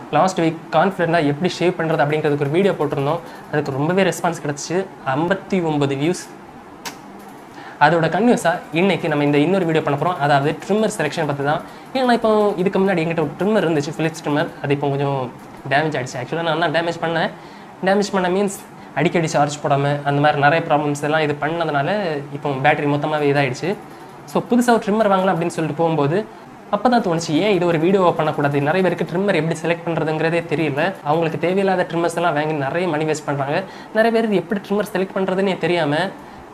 Last week கான்ஃபிடென்ட்டாக எப்படி shave பண்ணுறது அப்படிங்கிறதுக்கு ஒரு வீடியோ போட்டிருந்தோம் அதுக்கு ரொம்பவே ரெஸ்பான்ஸ் கிடச்சிச்சு ஐம்பத்தி ஒம்பது வியூஸ் அதோட கன்யூஸாக இன்னைக்கு நம்ம இந்த இன்னொரு வீடியோ பண்ண போகிறோம் அதாவது ட்ரிம்மர் செலெக்ஷன் பற்றி தான் ஏன்னா இப்போ இதுக்கு முன்னாடி எங்கிட்ட ஒரு ட்ரிம்மர் இருந்துச்சு ஃபிலிப்ஸ் ட்ரிம்மர் அது இப்போ கொஞ்சம் டேமேஜ் ஆகிடுச்சு ஆக்சுவலாக நான் தான் டேமேஜ் பண்ணேன் டேமேஜ் பண்ண மீன்ஸ் அடிக்கடி சார்ஜ் போடாமல் அந்த மாதிரி நிறைய ப்ராப்ளம்ஸ் எல்லாம் இது பண்ணதுனால இப்போ பேட்டரி மொத்தமாகவே இதாகிடுச்சு ஸோ புதுசாக ஒரு ட்ரிம்மர் வாங்கலாம் அப்படின்னு சொல்லிட்டு போகும்போது அப்போ தான் தோணுச்சு ஏன் இது ஒரு வீடியோவை பண்ணக்கூடாது நிறைய பேருக்கு ட்ரிம்மர் எப்படி செலக்ட் பண்ணுறதுங்கிறதே தெரியல அவங்களுக்கு தேவையில்லாத ட்ரிம்மர்ஸ் எல்லாம் வாங்கி நிறைய மணி வேஸ்ட் பண்ணுறாங்க நிறைய பேர் இது எப்படி ட்ரிம்மர் செலக்ட் பண்ணுறதுன்னே தெரியாமல்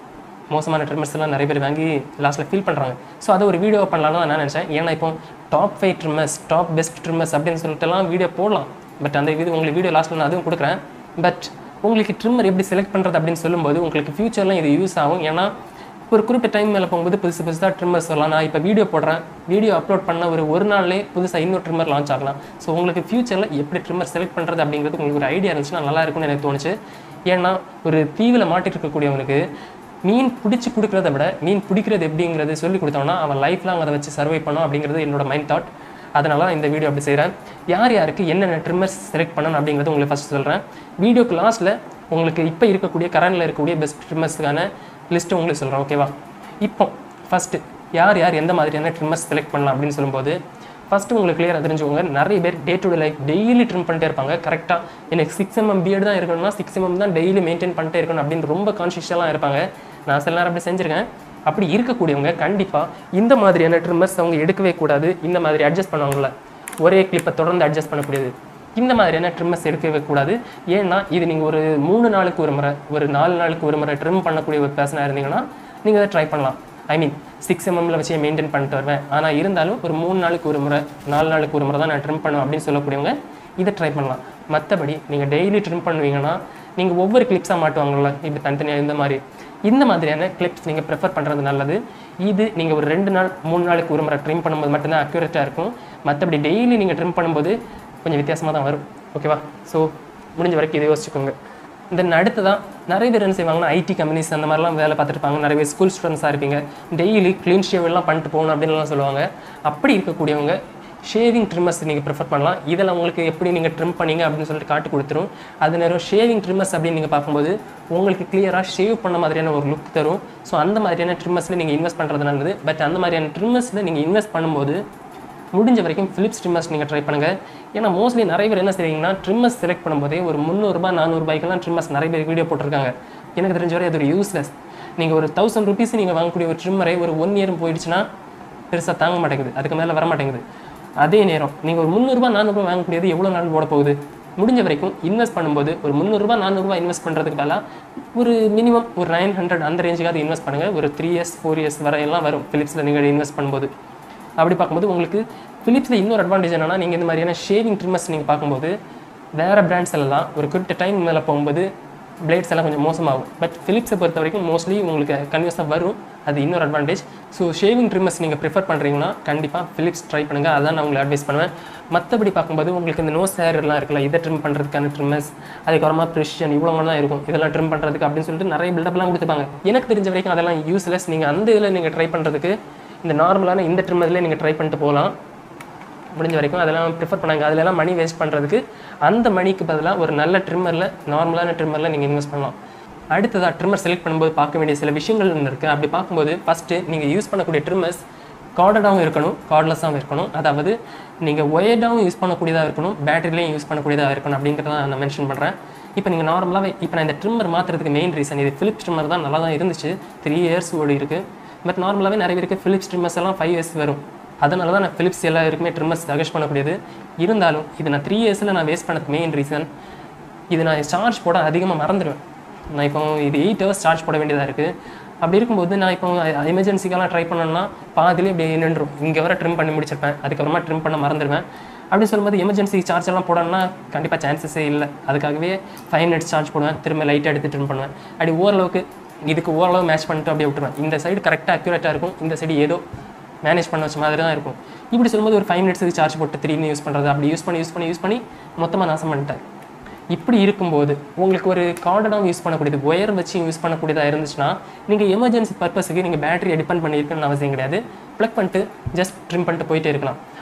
மோசமான ட்ரிம்மர்ஸ் எல்லாம் நிறைய பேர் வாங்கி லாஸ்ட்டில் ஃபீல் பண்ணுறாங்க ஸோ அதை ஒரு வீடியோ பண்ணலாம்னு தான் நான் நினச்சேன் ஏன்னா இப்போ top five trimmers top best trimmers அப்படின்னு சொல்லிட்டுலாம் வீடியோ போடலாம் பட் அந்த இது உங்களுக்கு வீடியோ லாஸ்ட்டில் நான் அதுவும் கொடுக்குறேன் பட் உங்களுக்கு ட்ரிம்மர் எப்படி செலக்ட் பண்ணுறது அப்படின்னு சொல்லும்போது உங்களுக்கு ஃபியூச்சர்லாம் இது யூஸ் ஆகும் ஏன்னா ஒரு குறிப்பிட்ட டைம் மேலே போகும்போது புதுசு புதுசாக ட்ரிம்மர்ஸ் வரலாம் நான் இப்போ வீடியோ போடுறேன் வீடியோ அப்லோட் பண்ண ஒரு ஒரு நாள்லேயே புதுசாக இன்னொரு ட்ரிம்மர் லான்ச் ஆகலாம் ஸோ உங்களுக்கு ஃபியூச்சரில் எப்படி ட்ரிம்மர் செலக்ட் பண்ணுறது அப்படிங்கிறது உங்களுக்கு ஒரு ஐடியா இருந்துச்சுன்னா நல்லா இருக்கும்னு எனக்கு தோணுச்சு ஏன்னா ஒரு தீவில் மாட்டிட்டு இருக்கக்கூடியவனுக்கு மீன் பிடிச்சி கொடுக்குறத விட மீன் பிடிக்கிறது எப்படிங்கிறது சொல்லி கொடுத்தோம்னா அவன் லைஃப் லாங் அதை வச்சு சர்வை பண்ணும் அப்படிங்கிறது என்னோட மைண்ட் தாட் அதனால தான் இந்த வீடியோ அப்படி செய்கிறேன் யார் யாருக்கு என்னென்ன ட்ரிம்மர்ஸ் செலக்ட் பண்ணணும் அப்படிங்கிறது உங்களுக்கு ஃபஸ்ட் சொல்கிறேன் வீடியோக்கு லாஸ்ட்டில் உங்களுக்கு இப்போ இருக்கக்கூடிய கரண்டில் இருக்கக்கூடிய பெஸ்ட் ட்ரிம்மர்ஸ்க்கான லிஸ்ட்டு உங்களுக்கு சொல்கிறேன் ஓகேவா இப்போ ஃபஸ்ட்டு யார் யார் எந்த மாதிரியான ட்ரிம்மர்ஸ் செலக்ட் பண்ணலாம் அப்படின்னு சொல்லும்போது ஃபஸ்ட்டு உங்களுக்கு கிளியராக தெரிஞ்சுக்கோங்க நிறைய பேர் day to day life daily trim பண்ணிட்டே இருப்பாங்க கரெக்டாக எனக்கு சிக்ஸ் எம்எம் பிஎட் தான் இருக்கணும்னா சிக்ஸ் எம்எம் தான் டெய்லி மெயின்டைன் பண்ணிட்டே இருக்கணும் அப்படின்னு ரொம்ப கான்ஷியஸாக இருப்பாங்க நான் சில நேரம் அப்படி செஞ்சுருக்கேன் அப்படி இருக்கக்கூடியவங்க கண்டிப்பாக இந்த மாதிரியான ட்ரிம்மர்ஸ் அவங்க எடுக்கவே கூடாது இந்த மாதிரி அட்ஜஸ்ட் பண்ணுவாங்கள்ல ஒரே கிளிப்பை தொடர்ந்து அட்ஜஸ்ட் பண்ணக்கூடியது இந்த மாதிரியான ட்ரிம்மர்ஸ் எடுக்கவே கூடாது ஏன்னா இது நீங்கள் ஒரு மூணு நாளுக்கு ஒரு முறை ஒரு நாலு நாளுக்கு ஒரு முறை ட்ரிம் பண்ணக்கூடிய ஒரு பேசனாக இருந்தீங்கன்னா நீங்கள் அதை ட்ரை பண்ணலாம் ஐ மீன் சிக்ஸ் எம்எம்ல வச்சு மெயின்டைன் பண்ணிட்டு வருவேன் ஆனால் இருந்தாலும் ஒரு மூணு நாளுக்கு ஒரு முறை நாலு நாளுக்கு ஒரு முறை தான் நான் ட்ரிம் பண்ணுவேன் அப்படின்னு சொல்லக்கூடியவங்க இதை ட்ரை பண்ணலாம் மற்றபடி நீங்கள் டெய்லி ட்ரிம் பண்ணுவீங்கன்னா நீங்கள் ஒவ்வொரு கிளிப்ஸாக மாட்டுவாங்கள்ல இப்படி தனித்தனியாக இந்த மாதிரி இந்த மாதிரியான கிளிப்ஸ் நீங்கள் ப்ரிஃபர் பண்ணுறது நல்லது இது நீங்கள் ஒரு ரெண்டு நாள் மூணு நாளுக்கு ஒரு முறை ட்ரிம் பண்ணும்போது மட்டும்தான் அக்யூரேட்டாக இருக்கும் மற்றபடி டெய்லி நீங்கள் ட்ரிம் பண்ணும்போது கொஞ்சம் வித்தியாசமாக தான் வரும் ஓகேவா ஸோ முடிஞ்ச வரைக்கும் இதை யோசிச்சுக்கோங்க தென் அடுத்ததான் நிறைய பேர் என்ன செய்வாங்கன்னா ஐடி கம்பெனிஸ் அந்த மாதிரிலாம் வேலை பார்த்துருப்பாங்க நிறைய பேர் ஸ்கூல் ஸ்டூடெண்ட்ஸாக இருப்பீங்க டெய்லி க்ளீன் ஷேவ் எல்லாம் பண்ணிட்டு போகணும் அப்படின்லாம் சொல்லுவாங்க அப்படி இருக்கக்கூடியவங்க ஷேவிங் ட்ரிம்மர்ஸ் நீங்கள் ப்ரிஃபர் பண்ணலாம் இதில் உங்களுக்கு எப்படி நீங்கள் ட்ரிம் பண்ணீங்க அப்படின்னு சொல்லிட்டு காட்டு கொடுத்துரும் அது நேரம் ஷேவிங் ட்ரிம்மர்ஸ் அப்படின்னு நீங்கள் பார்க்கும்போது உங்களுக்கு கிளியராக ஷேவ் பண்ண மாதிரியான ஒரு லுக் தரும் ஸோ அந்த மாதிரியான ட்ரிம்மர்ஸில் நீங்கள் இன்வெஸ்ட் பண்ணுறது நல்லது பட் அந்த மாதிரியான ட்ரிம்மர்ஸில் நீங்கள் இன்வெஸ்ட் பண்ணும்போது முடிஞ்ச வரைக்கும் ஃபிலிப்ஸ் ட்ரிம்மர்ஸ் நீங்கள் ட்ரை பண்ணுங்கள் ஏன்னா மோஸ்ட்லி நிறைய பேர் என்ன செய்வீங்கன்னா ட்ரிம்மர்ஸ் செலக்ட் பண்ணும்போதே ஒரு முந்நூறுரூபா நானூறுபாய்க்கெல்லாம் ட்ரிம்மர்ஸ் நிறைய பேர் வீடியோ போட்டிருக்காங்க எனக்கு தெரிஞ்ச வரை அது ஒரு யூஸ்லெஸ் நீங்கள் ஒரு தௌசண்ட் ருபீஸ் நீங்கள் வாங்கக்கூடிய ஒரு ட்ரிம்மரை ஒரு ஒன் இயர் போயிடுச்சுன்னா பெருசாக தாங்க மாட்டேங்குது அதுக்கு மேலே வர மாட்டேங்குது அதே நேரம் நீங்கள் ஒரு முந்நூறுரூபா நானூறுபா வாங்கக்கூடியது எவ்வளோ நாள் ஓட போகுது முடிஞ்ச வரைக்கும் இன்வெஸ்ட் பண்ணும்போது ஒரு முந்நூறுரூபா நானூறுரூவா இன்வெஸ்ட் பண்ணுறதுக்கு பதிலாக ஒரு மினிமம் ஒரு நைன் ஹண்ட்ரட் அந்த ரேஞ்சுக்காவது இன்வெஸ்ட் பண்ணுங்கள் ஒரு த்ரீ இயர்ஸ் ஃபோர் இயர்ஸ் வரையெல்லாம் வரும் ஃபிலிப்ஸில் நீங்கள் இன்வெஸ்ட் பண்ணும்போது அப்படி பார்க்கும்போது உங்களுக்கு ஃபிலிப்ஸில் இன்னொரு அட்வான்டேஜ் என்னன்னா நீங்கள் இந்த மாதிரியான ஷேவிங் ட்ரிம்மர்ஸ் நீங்கள் பார்க்கும்போது வேறு பிராண்ட்ஸ் எல்லாம் ஒரு குறிப்பிட்ட டைம் மேலே போகும்போது பிளேட்ஸ் எல்லாம் கொஞ்சம் மோசமாகும் பட் ஃபிலிப்ஸை பொறுத்த வரைக்கும் மோஸ்ட்லி உங்களுக்கு கன்வியஸாக வரும் அது இன்னொரு அட்வான்டேஜ் ஸோ ஷேவிங் ட்ரிம்மர்ஸ் நீங்கள் ப்ரிஃபர் பண்ணுறீங்கன்னா கண்டிப்பாக ஃபிலிப்ஸ் ட்ரை பண்ணுங்கள் அதான் நான் உங்களுக்கு அட்வைஸ் பண்ணுவேன் மற்றபடி பார்க்கும்போது உங்களுக்கு இந்த நோஸ் ஹேர் எல்லாம் இருக்குல்ல இதை ட்ரிம் பண்ணுறதுக்கான ட்ரிம்மர்ஸ் அதுக்கப்புறமா ப்ரிஷன் இவ்வளோ தான் இருக்கும் இதெல்லாம் ட்ரிம் பண்ணுறதுக்கு அப்படின்னு சொல்லிட்டு நிறைய பில்டப்லாம் கொடுத்துப்பாங்க எனக்கு தெரிஞ்ச வரைக்கும் அதெல்லாம் யூஸ்லெஸ் நீங்கள் அந்த இதில் நீங்கள் ட்ரை பண்ணுறதுக்கு இந்த நார்மலான இந்த ட்ரிம்மர்லேயே நீங்கள் ட்ரை பண்ணிட்டு போகலாம் முடிஞ்ச வரைக்கும் அதெல்லாம் ப்ரிஃபர் பண்ணாங்க அதிலலாம் மணி வேஸ்ட் பண்ணுறதுக்கு அந்த மணிக்கு பதிலாக ஒரு நல்ல ட்ரிம்மரில் நார்மலான ட்ரிம்மரில் நீங்கள் இன்வெஸ்ட் பண்ணலாம் அடுத்ததாக ட்ரிம்மர் செலக்ட் பண்ணும்போது பார்க்க வேண்டிய சில விஷயங்கள் இருக்குது அப்படி பார்க்கும்போது ஃபஸ்ட்டு நீங்கள் யூஸ் பண்ணக்கூடிய ட்ரிம்மர்ஸ் கார்டடாகவும் இருக்கணும் கார்ட்லெஸ்ஸாகவும் இருக்கணும் அதாவது நீங்கள் ஒயர்டாகவும் யூஸ் பண்ணக்கூடியதாக இருக்கணும் பேட்டரிலையும் யூஸ் பண்ணக்கூடியதாக இருக்கணும் அப்படிங்கிறத நான் மென்ஷன் பண்ணுறேன் இப்போ நீங்கள் நார்மலாகவே இப்போ நான் இந்த ட்ரிம்மர் மாற்றுறதுக்கு மெயின் ரீசன் இது ஃபிலிப்ஸ் ட்ரிம்மர் தான் நல்லா தான் இருந்துச்சு த்ரீ இயர்ஸ் ஓடி இருக்குது பட் நார்மலாகவே நிறைய பேருக்கு ஃபிலிப்ஸ் ட்ரிம்மர்ஸ் எல்லாம் ஃபைவ் இயர்ஸ் வரும் அதனால தான் நான் ஃபிலிப்ஸ் எல்லாருக்குமே ட்ரிம்மர்ஸ் சஜஸ்ட் பண்ணக்கூடியது இருந்தாலும் இது நான் த்ரீ இயர்ஸில் நான் வேஸ்ட் பண்ணது மெயின் ரீசன் இது நான் சார்ஜ் போட அதிகமாக மறந்துடுவேன் நான் இப்போ இது எயிட் ஹவர்ஸ் சார்ஜ் போட வேண்டியதாக இருக்குது அப்படி இருக்கும்போது நான் இப்போ எமர்ஜென்சிக்கெல்லாம் ட்ரை பண்ணேன்னா பாதிலே இப்படி நின்றும் இங்கே வர ட்ரிம் பண்ணி முடிச்சிருப்பேன் அதுக்கப்புறமா ட்ரிம் பண்ண மறந்துடுவேன் அப்படி சொல்லும்போது எமர்ஜென்சி சார்ஜ் எல்லாம் போடணும்னா கண்டிப்பாக சான்சஸே இல்லை அதுக்காகவே ஃபைவ் மினிட்ஸ் சார்ஜ் போடுவேன் திரும்ப லைட்டாக எடுத்து ட்ரிம் பண்ணுவேன் அப்படி ஓரளவுக்கு இதுக்கு ஓரளவு மேட்ச் பண்ணிட்டு அப்படியே விட்டுருவேன் இந்த சைடு கரெக்டாக அக்யூரேட்டாக இருக்கும் இந்த சைடு ஏதோ மேனேஜ் பண்ண வச்ச மாதிரி தான் இருக்கும் இப்படி சொல்லும்போது ஒரு ஃபைவ் மினிட்ஸுக்கு சார்ஜ் போட்டு திரும்பி யூஸ் பண்ணுறது அப்படி யூஸ் பண்ணி யூஸ் பண்ணி யூஸ் பண்ணி மொத்தமாக நாசம் பண்ணிட்டேன் இப்படி இருக்கும்போது உங்களுக்கு ஒரு கார்டனாக யூஸ் பண்ணக்கூடியது ஒயர் வச்சு யூஸ் பண்ணக்கூடியதாக இருந்துச்சுன்னா நீங்கள் எமர்ஜென்சி பர்பஸுக்கு நீங்கள் பேட்டரியை டிபெண்ட் பண்ணியிருக்கணும்னு அவசியம் கிடையாது ப்ளக் பண்ணிட்டு ஜஸ்ட் ட்ரிம் பண்ணிட்டு போயிட்டே இருக்கலாம்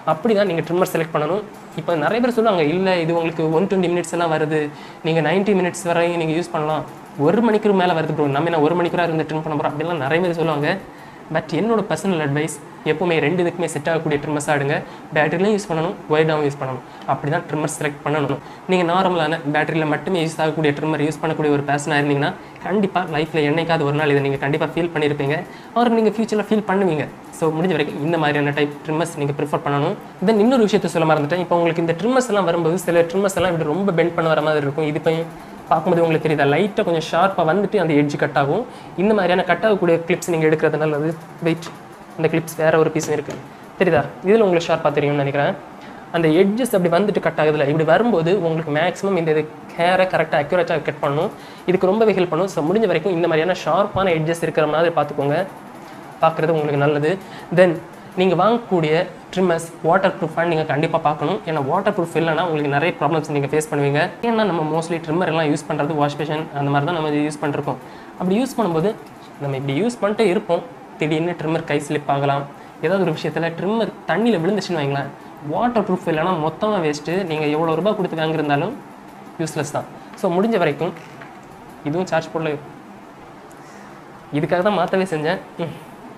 அப்படி தான் நீங்கள் ட்ரிம்மர் செலக்ட் பண்ணணும் இப்போ நிறைய பேர் சொல்லுவாங்க இல்லை இது உங்களுக்கு ஒன் டுவெண்ட்டி மினிட்ஸ் எல்லாம் வருது நீங்கள் 90 மினிட்ஸ் வரையும் நீங்கள் யூஸ் பண்ணலாம் ஒரு மணிக்கு மேலே வருது ப்ரோ நம்ம என்ன ஒரு மணிக்கூரா இருந்து ட்ரிம் பண்ண போகிறோம் அப்படிலாம் நிறைய பேர் சொல்லுவாங்க பட் என்னோட பர்சனல் அட்வைஸ் எப்போவுமே ரெண்டு இதுக்குமே செட் ஆகக்கூடிய ட்ரிம்மர்ஸ் ஆடுங்க பேட்டரிலையும் யூஸ் பண்ணணும் ஒயர்டாகவும் யூஸ் பண்ணணும் அப்படி தான் ட்ரிம்மர் செலக்ட் பண்ணணும் நீங்கள் நார்மலான பேட்டரியில் மட்டுமே யூஸ் ஆகக்கூடிய ட்ரிம்மர் யூஸ் பண்ணக்கூடிய ஒரு பேஷனாக இருந்தீங்கன்னா கண்டிப்பாக லைஃப்பில் என்னைக்காவது ஒரு நாள் இதை நீங்கள் கண்டிப்பாக ஃபீல் பண்ணியிருப்பீங்க அவர் நீங்கள் ஃபியூச்சரில் ஃபீல் பண்ணுவீங்க ஸோ முடிஞ்ச வரைக்கும் இந்த மாதிரியான டைப் ட்ரிம்மர்ஸ் நீங்கள் ப்ரிஃபர் பண்ணணும் தென் இன்னொரு விஷயத்த சொல்ல மறந்துட்டேன் இப்போ உங்களுக்கு இந்த ட்ரிம்மர்ஸ் எல்லாம் வரும்போது சில ட்ரிம்மர்ஸ் எல்லாம் இப்படி ரொம்ப பெண்ட் பண்ண வர மாதிரி இருக்கும் இது போய் பார்க்கும்போது உங்களுக்கு தெரியுதா லைட்டாக கொஞ்சம் ஷார்ப்பாக வந்துட்டு அந்த எட்ஜ் கட் ஆகும் இந்த மாதிரியான கட் ஆகக்கூடிய கிளிப்ஸ் நீங்கள் எடுக்கிறது நல்லது வெயிட் அந்த கிளிப்ஸ் வேற ஒரு பீஸும் இருக்குது தெரியுதா இதில் உங்களுக்கு ஷார்ப்பாக தெரியும்னு நினைக்கிறேன் அந்த எட்ஜஸ் அப்படி வந்துட்டு கட் ஆகுதுல இப்படி வரும்போது உங்களுக்கு மேக்ஸிமம் இந்த இது ஹேரை கரெக்டாக அக்யூரேட்டாக கட் பண்ணணும் இதுக்கு ரொம்பவே ஹெல்ப் பண்ணும் ஸோ முடிஞ்ச வரைக்கும் இந்த மாதிரியான ஷார்ப்பான எட்ஜஸ் இருக்கிற மாதிரி பார்த்துக்கோங்க பார்க்குறது உங்களுக்கு நல்லது தென் நீங்கள் வாங்கக்கூடிய ட்ரிம்மர்ஸ் வாட்டர் ப்ரூஃபாக நீங்கள் கண்டிப்பாக பார்க்கணும் ஏன்னா வாட்டர் ப்ரூஃப் இல்லைனா உங்களுக்கு நிறைய ப்ராப்ளம்ஸ் நீங்கள் ஃபேஸ் பண்ணுவீங்க ஏன்னா நம்ம மோஸ்ட்லி ட்ரிம்மர் எல்லாம் யூஸ் பண்ணுறது வாஷ் பேஷன் அந்த மாதிரி தான் நம்ம யூஸ் பண்ணிருக்கோம் அப்படி யூஸ் பண்ணும்போது நம்ம இப்படி யூஸ் பண்ணிட்டே இருப்போம் திடீர்னு ட்ரிம்மர் கை ஸ்லிப் ஆகலாம் ஏதாவது ஒரு விஷயத்தில் ட்ரிம்மர் தண்ணியில் விழுந்துச்சுன்னு வைங்களேன் வாட்டர் ப்ரூஃப் இல்லைனா மொத்தமாக வேஸ்ட்டு நீங்கள் எவ்வளோ ரூபாய் கொடுத்து வாங்கியிருந்தாலும் யூஸ்லெஸ் தான் ஸோ முடிஞ்ச வரைக்கும் இதுவும் சார்ஜ் போடல இதுக்காக தான் மாற்றவே செஞ்சேன் ம்.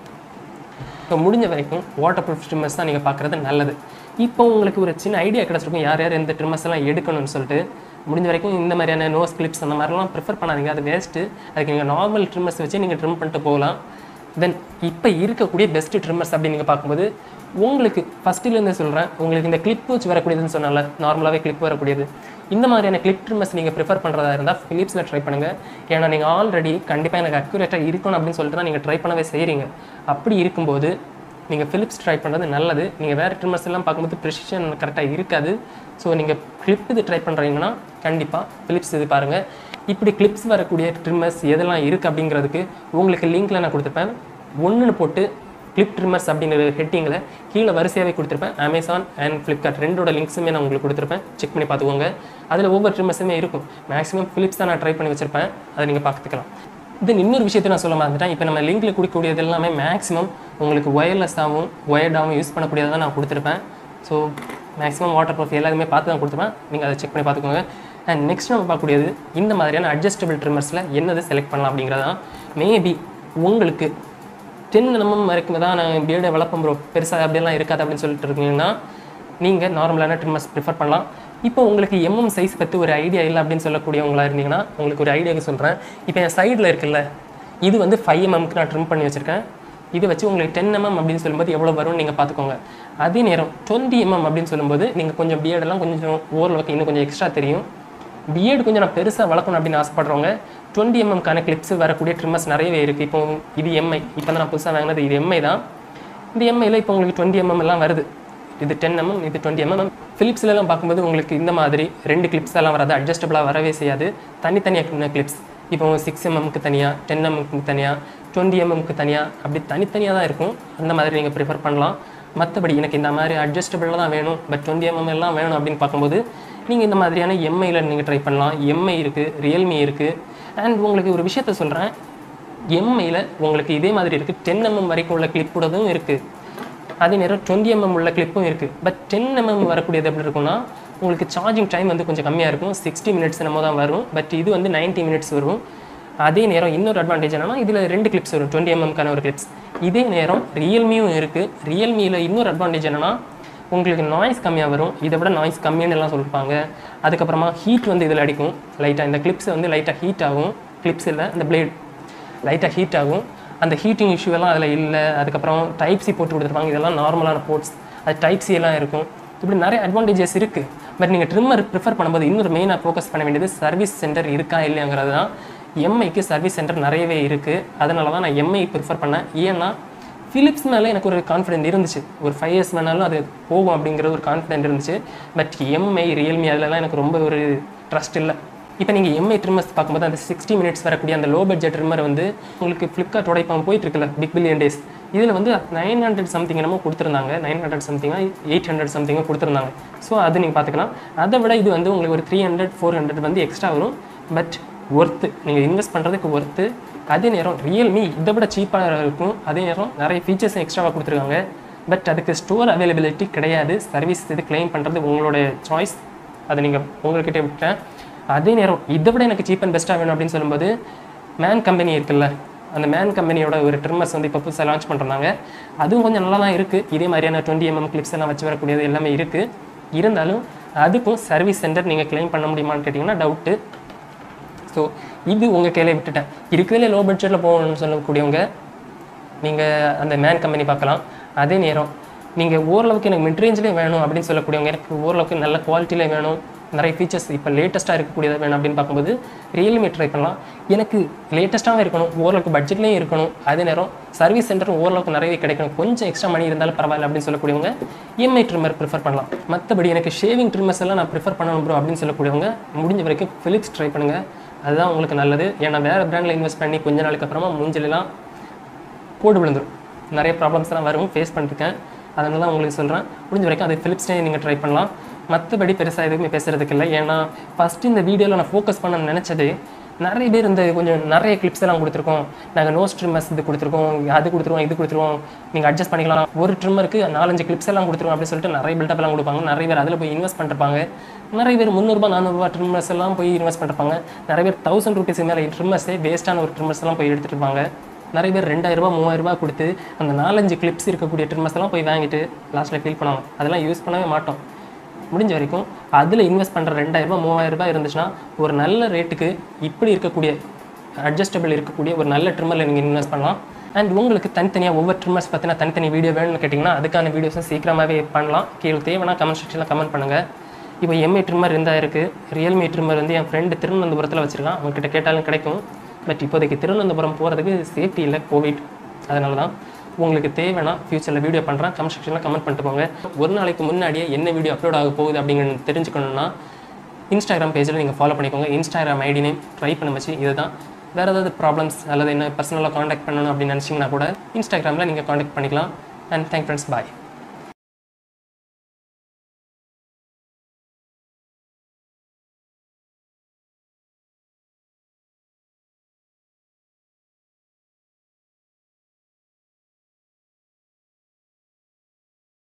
ஸோ முடிஞ்ச வரைக்கும் வாட்டர் ப்ரூஃப் ட்ரிம்மர்ஸ் தான் நீங்கள் பார்க்குறது நல்லது இப்போ உங்களுக்கு ஒரு சின்ன ஐடியா கிடச்சிருக்கும் யார் யார் எந்த ட்ரிம்மர்ஸ் எல்லாம் எடுக்கணும்னு சொல்லிட்டு முடிஞ்ச வரைக்கும் இந்த மாதிரியான நோஸ் கிளிப்ஸ் அந்த மாதிரிலாம் ப்ரிஃபர் பண்ணாதீங்க அது வேஸ்ட்டு அதுக்கு நீங்கள் நார்மல் ட்ரிம்மர்ஸ் வச்சு நீங்கள் ட்ரிம் பண்ணிட்டு போகலாம் தென் இப்போ இருக்கக்கூடிய பெஸ்ட் ட்ரிம்மர்ஸ் அப்படின்னு நீங்கள் பார்க்கும்போது உங்களுக்கு ஃபஸ்ட்டிலேருந்து சொல்கிறேன் உங்களுக்கு இந்த கிளிப் வச்சு வரக்கூடியதுன்னு சொன்னால நார்மலாகவே கிளிப் வரக்கூடியது இந்த மாதிரியான கிளிப் ட்ரிம்மர்ஸ் நீங்கள் ப்ரிஃபர் பண்ணுறதா இருந்தால் ஃபிலிப்ஸில் ட்ரை பண்ணுங்கள் ஏன்னா நீங்கள் ஆல்ரெடி கண்டிப்பாக எனக்கு அக்யூரேட்டாக இருக்கணும் அப்படின்னு சொல்லிட்டு தான் நீங்கள் ட்ரை பண்ணவே செய்கிறீங்க அப்படி இருக்கும்போது நீங்கள் ஃபிலிப்ஸ் ட்ரை பண்ணுறது நல்லது நீங்கள் வேறு ட்ரிம்மர்ஸ் எல்லாம் பார்க்கும்போது ப்ரெசிஷன் கரெக்டாக இருக்காது ஸோ நீங்கள் கிளிப் இது ட்ரை பண்ணுறீங்கன்னா கண்டிப்பாக ஃபிலிப்ஸ் இது பாருங்கள் இப்படி கிளிப்ஸ் வரக்கூடிய ட்ரிம்மர்ஸ் எதெல்லாம் இருக்குது அப்படிங்கிறதுக்கு உங்களுக்கு லிங்க்கில் நான் கொடுத்துருப்பேன் ஒன்றுன்னு போட்டு கிளிப் ட்ரிம்மர்ஸ் அப்படிங்கிற ஹெட்டிங்கில் கீழே வரிசையாகவே கொடுத்துருப்பேன் அமேசான் அண்ட் ஃப்ளிப்கார்ட் ரெண்டோட லிங்க்ஸுமே நான் உங்களுக்கு கொடுத்துருப்பேன் செக் பண்ணி பார்த்துக்கோங்க அதில் ஒவ்வொரு ட்ரிம்மர்ஸுமே இருக்கும் மேக்ஸிமம் ஃபிலிப்ஸ் தான் நான் ட்ரை பண்ணி வச்சிருப்பேன் அதை நீங்கள் பார்த்துக்கலாம் தென் இன்னொரு விஷயத்தை நான் சொல்ல மறந்துட்டேன் இப்போ நம்ம லிங்கில் கொடுக்கக்கூடியது எல்லாமே மேக்ஸிமம் உங்களுக்கு ஒயர்லெஸ்ஸாகவும் ஒயர்டாகவும் யூஸ் பண்ணக்கூடியதாக நான் கொடுத்துருப்பேன் ஸோ மேக்ஸிமம் வாட்டர் ப்ரூஃப் எல்லாருமே பார்த்து தான் கொடுத்துருப்பேன் நீங்கள் அதை செக் பண்ணி பார்த்துக்கோங்க அண்ட் நெக்ஸ்ட் நம்ம பார்க்கக்கூடியது இந்த மாதிரியான அட்ஜஸ்டபிள் ட்ரிம்மர்ஸில் என்னது செலக்ட் பண்ணலாம் அப்படிங்கிறதான் மேபி உங்களுக்கு டென் எம்எம் வரைக்கும் தான் நான் பியர்டை வளர்ப்போம் ப்ரோ பெருசாக அப்படியெல்லாம் இருக்காது அப்படின்னு சொல்லிட்டு இருக்கீங்கன்னா நீங்கள் நார்மலான ட்ரிம்மர்ஸ் ப்ரிஃபர் பண்ணலாம் இப்போ உங்களுக்கு எம்எம் சைஸ் பற்றி ஒரு ஐடியா இல்லை அப்படின்னு சொல்லக்கூடியவங்களா இருந்தீங்கன்னா உங்களுக்கு ஒரு ஐடியாவுக்கு சொல்கிறேன் இப்போ என் சைடில் இருக்குல்ல இது வந்து ஃபைவ் எம்எம்க்கு நான் ட்ரிம் பண்ணி வச்சுருக்கேன் இது வச்சு உங்களுக்கு டென் எம்எம் அப்படின்னு சொல்லும்போது எவ்வளோ வரும்னு நீங்கள் பார்த்துக்கோங்க அதே நேரம் டுவெண்ட்டி எம்எம் அப்படின்னு சொல்லும்போது நீங்கள் கொஞ்சம் பியர்டெல்லாம் கொஞ்சம் ஓரளவுக்கு இன்னும் கொஞ்சம் எக்ஸ்ட்ரா தெரியும் பிஎட் கொஞ்சம் நான் பெருசாக வளர்க்கணும் அப்படின்னு ஆசைப்படுறவங்க டுவெண்ட்டி எம்எம்க்கான கிளிப்ஸ் வரக்கூடிய ட்ரிம்மர்ஸ் நிறையவே இருக்குது இப்போ இது எம்ஐ இப்போ தான் நான் புதுசாக வாங்கினது இது எம்ஐ தான் இந்த எம்ஐயில் இப்போ உங்களுக்கு டுவெண்ட்டி எம்எம் எல்லாம் வருது இது டென் எம்எம் இது டுவெண்ட்டி எம்எம் ஃபிலிப்ஸ்லாம் பார்க்கும்போது உங்களுக்கு இந்த மாதிரி ரெண்டு கிளிப்ஸ் எல்லாம் வராது அட்ஜஸ்டபிளாக வரவே செய்யாது தனித்தனியாக கிளிப்ஸ் இப்போ சிக்ஸ் எம்எம்க்கு தனியாக டென் எம்எம்க்கு தனியாக டுவெண்ட்டி எம்எம்க்கு தனியாக அப்படி தனித்தனியாக தான் இருக்கும் அந்த மாதிரி நீங்கள் ப்ரிஃபர் பண்ணலாம் மற்றபடி எனக்கு இந்த மாதிரி அட்ஜஸ்டபிளாக தான் வேணும் பட் டுவெண்ட்டி எம்எம் எல்லாம் வேணும் அப்படின்னு பார்க்கும்போது நீங்கள் இந்த மாதிரியான எம்ஐயில் நீங்கள் ட்ரை பண்ணலாம் எம்ஐ இருக்குது ரியல்மி இருக்குது அண்ட் உங்களுக்கு ஒரு விஷயத்த சொல்கிறேன் எம்ஐயில் உங்களுக்கு இதே மாதிரி இருக்குது டென் எம்எம் வரைக்கும் உள்ள கிளிப்போடதும் இருக்குது அதே நேரம் டுவெண்ட்டி எம்எம் உள்ள கிளிப்பும் இருக்குது பட் டென் எம்எம் வரக்கூடியது எப்படி இருக்கும்னா உங்களுக்கு சார்ஜிங் டைம் வந்து கொஞ்சம் கம்மியாக இருக்கும் சிக்ஸ்டி மினிட்ஸ் நம்ம தான் வரும் பட் இது வந்து 90 மினிட்ஸ் வரும் அதே நேரம் இன்னொரு அட்வான்டேஜ் என்னன்னா இதில் ரெண்டு கிளிப்ஸ் வரும் டுவெண்ட்டி எம்எம்க்கான ஒரு கிளிப்ஸ் இதே நேரம் ரியல்மியும் இருக்குது ரியல்மியில் இன்னொரு அட்வான்டேஜ் என்னன்னா உங்களுக்கு நாய்ஸ் கம்மியாக வரும் இதை விட நாய்ஸ் கம்மியானு எல்லாம் சொல்லிருப்பாங்க அதுக்கப்புறமா ஹீட் வந்து இதில் அடிக்கும் லைட்டாக இந்த கிளிப்ஸ் வந்து லைட்டாக ஹீட் ஆகும் கிளிப்ஸ் இல்லை இந்த பிளேட் லைட்டாக ஹீட் ஆகும் அந்த ஹீட்டிங் இஷ்யூ எல்லாம் அதில் இல்லை அதுக்கப்புறம் டைப் சி போட்டு கொடுத்துருப்பாங்க இதெல்லாம் நார்மலான போர்ட்ஸ் அது டைப் சி எல்லாம் இருக்கும் இப்படி நிறைய அட்வான்டேஜஸ் இருக்குது பட் நீங்கள் ட்ரிம்மர் ப்ரிஃபர் பண்ணும்போது இன்னொரு மெயினாக ஃபோக்கஸ் பண்ண வேண்டியது சர்வீஸ் சென்டர் இருக்கா இல்லையாங்கிறது தான் எம்ஐக்கு சர்வீஸ் சென்டர் நிறையவே இருக்குது அதனால தான் நான் எம்ஐ ப்ரிஃபர் பண்ணேன் ஏன்னா ஃபிலிப்ஸ் மேலே எனக்கு ஒரு கான்ஃபிடென்ட் இருந்துச்சு ஒரு ஃபைவ் இயர்ஸ் வேணாலும் அது போகும் அப்படிங்கிற ஒரு கான்ஃபிடென்ட் இருந்துச்சு பட் எம்ஐ ரியல்மி அதிலலாம் எனக்கு ரொம்ப ஒரு ட்ரஸ்ட் இல்லை இப்போ நீங்கள் எம்ஐ ட்ரிம்மர்ஸ் பார்க்கும்போது அந்த சிக்ஸ்டி மினிட்ஸ் வரக்கூடிய அந்த லோ பட்ஜெட் ட்ரிம்மர் வந்து உங்களுக்கு ஃப்ளிப்கார்ட்டோட இப்போ போயிட்டு இருக்குல்ல பிக் பில்லியன் டேஸ் இதில் வந்து நைன் ஹண்ட்ரட் சம்திங் என்னமோ கொடுத்துருந்தாங்க நைன் ஹண்ட்ரட் சம்திங்காக எயிட் ஹண்ட்ரட் சம்திங்காக கொடுத்துருந்தாங்க ஸோ அது நீங்கள் பார்த்துக்கலாம் அதை விட இது வந்து உங்களுக்கு ஒரு த்ரீ ஹண்ட்ரட் ஃபோர் ஹண்ட்ரட் வந்து எக்ஸ்ட்ரா வரும் பட் ஒர்த்து நீங்கள் இன்வெஸ்ட் பண்ணுறதுக்கு ஒர்த்து அதே நேரம் ரியல்மி இதை விட சீப்பாக இருக்கும் அதே நேரம் நிறைய ஃபீச்சர்ஸும் எக்ஸ்ட்ராவாக கொடுத்துருக்காங்க பட் அதுக்கு ஸ்டோர் அவைலபிலிட்டி கிடையாது சர்வீஸ் இது claim பண்ணுறது உங்களோட சாய்ஸ் அதை நீங்கள் உங்கள்கிட்ட விட்டேன் அதே நேரம் இதை விட எனக்கு சீப் அண்ட் பெஸ்ட்டாக வேணும் அப்படின்னு சொல்லும்போது மேன் கம்பெனி இருக்குல்ல அந்த மேன் கம்பெனியோட ஒரு ட்ரிம்மர்ஸ் வந்து இப்போ புதுசாக லான்ச் பண்ணுறாங்க அதுவும் கொஞ்சம் நல்லா தான் இருக்குது இதே மாதிரியான டுவெண்ட்டி எம்எம் கிளிப்ஸ் எல்லாம் வச்சு வரக்கூடியது எல்லாமே இருக்குது இருந்தாலும் அதுக்கும் சர்வீஸ் சென்டர் நீங்கள் claim பண்ண முடியுமான்னு கேட்டிங்கன்னா டவுட்டு ஸோ இது உங்கள் கையில விட்டுட்டேன் இருக்கிறதுல லோ பட்ஜெட்டில் போகணும்னு சொல்லக்கூடியவங்க நீங்கள் அந்த மேன் கம்பெனி பார்க்கலாம் அதே நேரம் நீங்கள் ஓரளவுக்கு எனக்கு மிட்ரேஞ்சிலே வேணும் அப்படின்னு சொல்லக்கூடியவங்க எனக்கு ஓரளவுக்கு நல்ல குவாலிட்டியிலே வேணும் நிறைய ஃபீச்சர்ஸ் இப்போ லேட்டஸ்ட்டாக இருக்கக்கூடியது வேணும் அப்படின்னு பார்க்கும்போது ரியல்மி ட்ரை பண்ணலாம் எனக்கு லேட்டஸ்ட்டாகவும் இருக்கணும் ஓரளவுக்கு பட்ஜெட்லேயும் இருக்கணும் அதே நேரம் சர்வீஸ் சென்டர் ஓரளவுக்கு நிறையவே கிடைக்கணும் கொஞ்சம் எக்ஸ்ட்ரா மணி இருந்தாலும் பரவாயில்ல அப்படின்னு சொல்லக்கூடியவங்க இஎம்ஐ ட்ரிம்மர் ப்ரிஃபர் பண்ணலாம் மற்றபடி எனக்கு ஷேவிங் ட்ரிம்மர்ஸ் எல்லாம் நான் ப்ரிஃபர் பண்ணணும் ப்ரோ அப்படின்னு சொல்லக்கூடியவங்க முடிஞ்ச வரைக்கும் ஃபிலிப்ஸ் ட்ரை பண்ணுங்கள் அதுதான் உங்களுக்கு நல்லது ஏன்னா வேறு பிராண்டில் இன்வெஸ்ட் பண்ணி கொஞ்ச நாளுக்கு அப்புறமா மூஞ்சிலலாம் கோடு விழுந்துரும் நிறைய ப்ராப்ளம்ஸ் எல்லாம் வரும் ஃபேஸ் பண்ணிருக்கேன் அதனால தான் உங்களுக்கு சொல்கிறேன் முடிஞ்ச வரைக்கும் அது ஃபிலிப்ஸ்டே நீங்கள் ட்ரை பண்ணலாம் மற்றபடி பெருசாக எதுவுமே பேசுறதுக்கு இல்லை ஏன்னா ஃபஸ்ட்டு இந்த வீடியோவில் நான் ஃபோக்கஸ் பண்ண நினச்சது நிறைய பேர் இந்த கொஞ்சம் நிறைய கிளிப்ஸ் எல்லாம் கொடுத்துருக்கோம் நாங்கள் நோ ட்ரிம்மர்ஸ் இது கொடுத்துருக்கோம் அது கொடுத்துருவோம் இது கொடுத்துருவோம் நீங்கள் அட்ஜஸ்ட் பண்ணிக்கலாம் ஒரு ட்ரிம்மருக்கு நாலஞ்சு கிளிப்ஸ் எல்லாம் கொடுத்துருவோம் அப்படின்னு சொல்லிட்டு நிறைய பில்டப் எல்லாம் கொடுப்பாங்க நிறைய பேர் அதில் போய் இன்வெஸ்ட் பண்ணிருப்பாங்க நிறைய பேர் முந்நூறுபா நானூறுபா ட்ரிம்மர்ஸ் எல்லாம் போய் இன்வெஸ்ட் பண்ணிருப்பாங்க நிறைய பேர் தௌசண்ட் ருபீஸ் மேலே ட்ரிம்மர்ஸே வேஸ்ட்டான ஒரு ட்ரிம்மர்ஸ் எல்லாம் போய் எடுத்துட்டு இருப்பாங்க நிறைய பேர் ரெண்டாயிரரூபா மூவாயிரரூபா கொடுத்து அந்த நாலஞ்சு கிளிப்ஸ் இருக்கக்கூடிய ட்ரிம்மர்ஸ் எல்லாம் போய் வாங்கிட்டு லாஸ்ட்டில் ஃபீல் பண்ணுவாங்க அதெல்லாம் யூஸ் பண்ணவே மாட்டோம் முடிஞ்ச வரைக்கும் அதில் இன்வெஸ்ட் பண்ணுற ரெண்டாயிரரூபா மூவாயிரரூபா இருந்துச்சுன்னா ஒரு நல்ல ரேட்டுக்கு இப்படி இருக்கக்கூடிய அட்ஜஸ்டபிள் இருக்கக்கூடிய ஒரு நல்ல ட்ரிம்மரில் நீங்கள் இன்வெஸ்ட் பண்ணலாம் அண்ட் உங்களுக்கு தனித்தனியாக ஒவ்வொரு ட்ரிம்மர்ஸ் பற்றின தனித்தனி வீடியோ வேணும்னு கேட்டிங்கன்னா அதுக்கான வீடியோஸும் சீக்கிரமாகவே பண்ணலாம் கீழே தேவைன்னா கமெண்ட் செக்ஷனில் கமெண்ட் பண்ணுங்கள் இப்போ எம்ஐ ட்ரிம்மர் இருந்தால் இருக்குது ரியல்மி ட்ரிம்மர் வந்து என் ஃப்ரெண்டு திருவனந்தபுரத்தில் வச்சுருக்கான் அவங்ககிட்ட கேட்டாலும் கிடைக்கும் பட் இப்போதைக்கு திருவனந்தபுரம் போகிறதுக்கு சேஃப்டி இல்லை கோவிட் அதனால தான் உங்களுக்கு தேவைன்னா ஃப்யூச்சரில் வீடியோ பண்ணுறேன் கமெண்ட் செக்ஷனில் கமெண்ட் பண்ணிட்டு போங்க ஒரு நாளைக்கு முன்னாடியே என்ன வீடியோ அப்லோட் ஆக போகுது அப்படிங்கிறது தெரிஞ்சுக்கணுன்னா இன்ஸ்டாகிராம் பேஜில் நீங்கள் ஃபாலோ பண்ணிக்கோங்க இன்ஸ்டாகிராம் ஐடி நேம் ட்ரை பண்ண வச்சு இதுதான் வேறு ஏதாவது ப்ராப்ளம்ஸ் அல்லது என்ன பர்சனலாக காண்டாக்ட் பண்ணணும் அப்படின்னு நினச்சிங்கன்னா கூட இன்ஸ்டாகிராமில் நீங்கள் காண்டாக்ட் பண்ணிக்கலாம் அண்ட் தேங்க் ஃப்ரெண்ட்ஸ் பாய்